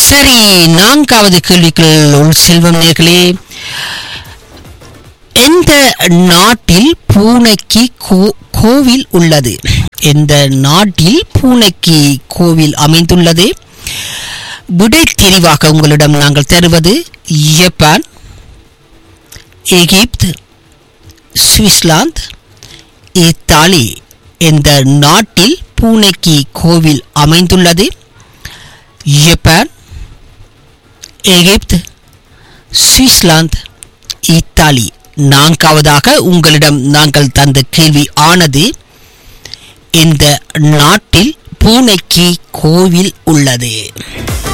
சரி நான்காவது கேள்விக்குள் உள் செல்வம் நேர்களே எந்த நாட்டில் பூனைக்கு கோ- கோவில் உள்ளது எந்த நாட்டில் பூனைக்கு கோவில் அமைந்துள்ளது விடை தெரிவாக உங்களிடம் நாங்கள் தருவது ஜப்பான் எகிப்து சுவிட்சர்லாந்து இத்தாலி எந்த நாட்டில் பூனைக்கு கோவில் அமைந்துள்ளது ஜப்பான் எகிப்து சுவிட்சர்லாந்து இத்தாலி நான்காவதாக உங்களிடம் நாங்கள் தந்த கேள்வி ஆனது இந்த நாட்டில் பூனைக்கு கோவில் உள்ளது